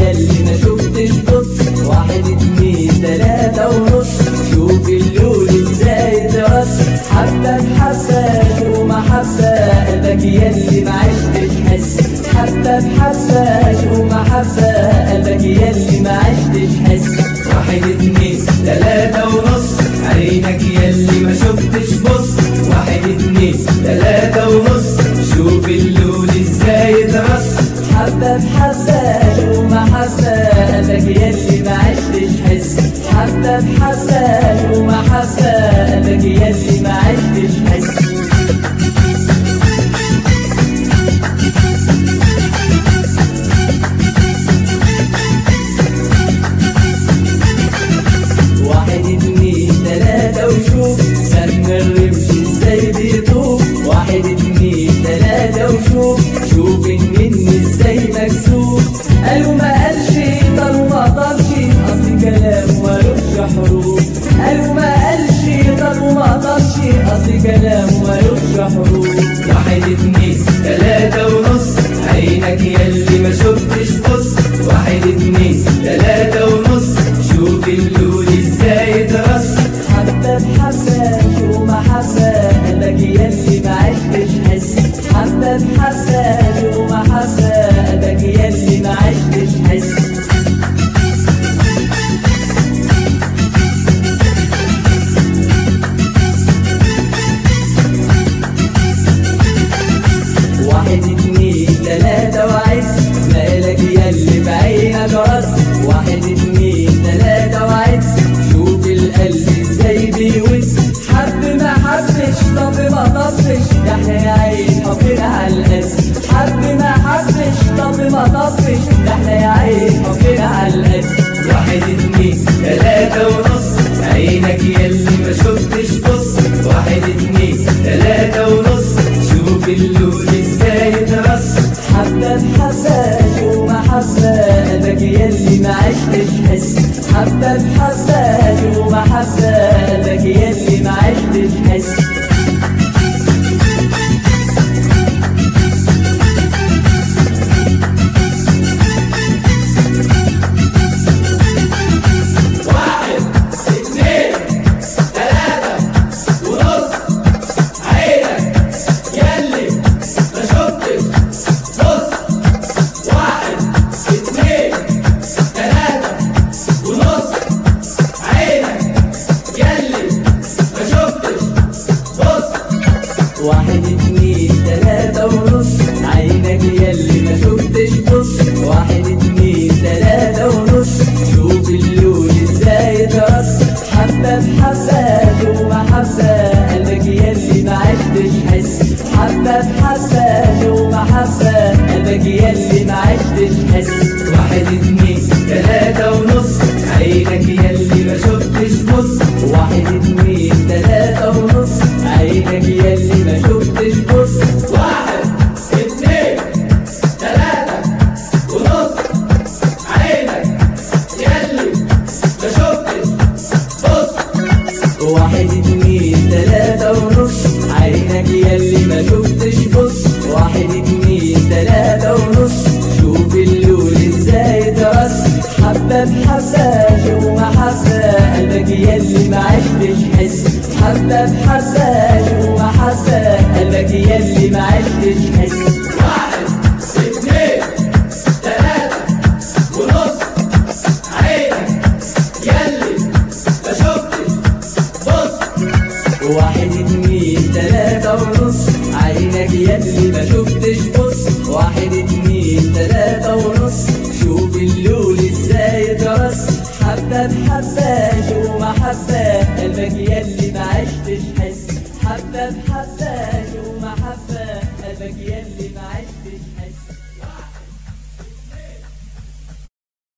ياللي ما شفتش بص واحد اتنين تلاتة ونص شوف اللول ازاي ترص حبة بحبة ومحبة قلبك ياللي ما عشتش حس حبة بحبة ومحبة قلبك ياللي ما عشتش حس واحد اتنين تلاتة ونص عينك ياللي ما شفتش بص واحد اتنين تلاتة ونص شوف اللون ازاي اترص حبة بحبة ومحبة قلبك ياللي ما عشتش حس حبة بحبة ومحبة قلبك ياللي ما عشتش حس واحد اتنين تلاتة وشوف سم الرمش ازاي بيطوف واحد اتنين تلاتة وشوف شوف النن ازاي مكسوف قالوا ما قالش طالوا ما طالش اصل كلام ملوش حروف قالوا ما قالش طالوا ما طالش اصل كلام ملوش حروف واحد اتنين تلاتة ونص عينك ياللي ما شفتش بص واحد اتنين تلاتة ونص شوف اللون ازاي ترص حبة بحبة ومحبة قلبك ياللي ما عشتش حس حبة بحبة ومحبة قلبك ياللي ما عشتش حس واحد اتنين تلاتة وعز مالك ياللي بعينك رص واحد اتنين تلاتة وعز شوف القلب ازاي بيوز حب ما حبش طب ما طبش ده احنا يا عين حبنا على القلب حب ما حبش طب ما طبش ده احنا يا عين حبنا على القلب واحد اتنين تلاتة ونص عينك ياللي ما شفتش بص واحد اتنين تلاتة ونص شوف اللون ازاي ترص حبة بحبة ومحبة قلبك ياللي ما عشتش حس حبة بحبة ومحبة قلبك ياللي ما عشتش حس واحد اتنين تلاتة ونص عينك ياللي ما شفتش بص واحد اتنين تلاتة ونص عينك ياللي ما شفتش بص واحد اتنين تلاتة ونص عينك ياللي ما شفتش بص واحد اتنين تلاتة ونص شوف اللون ازاي ترص حبة بحبة ومحبة قلبك ياللي ما عشتش حس حبة بحبة ومحبة قلبك ياللي ما عشتش حس واحد اتنين تلاتة ونص عينك ياللي ما شفتش بص واحد اتنين تلاتة ونص عينك ياللي ما شفتش بص واحد اتنين تلاتة ونص عينك ياللي ما شفتش بص واحد اتنين تلاتة ونص عينك ياللي ما شفتش بص واحد اتنين تلاتة ونص شوف اللون ازاي ترص حبة بحبة ومحبة قلبك ياللي ما عشتش حس حبة بحبة ومحبة قلبك ياللي ما عشتش حس واحد اتنين تلاتة ونص عينك ياللي ما شفتش بص واحد اتنين تلاتة ونص عينك ياللي ما شفتش بص واحد اتنين تلاتة ونص شوف اللون ازاي ترص حبة بحبة ومحبة قلبك ياللي ما عشتش حياتي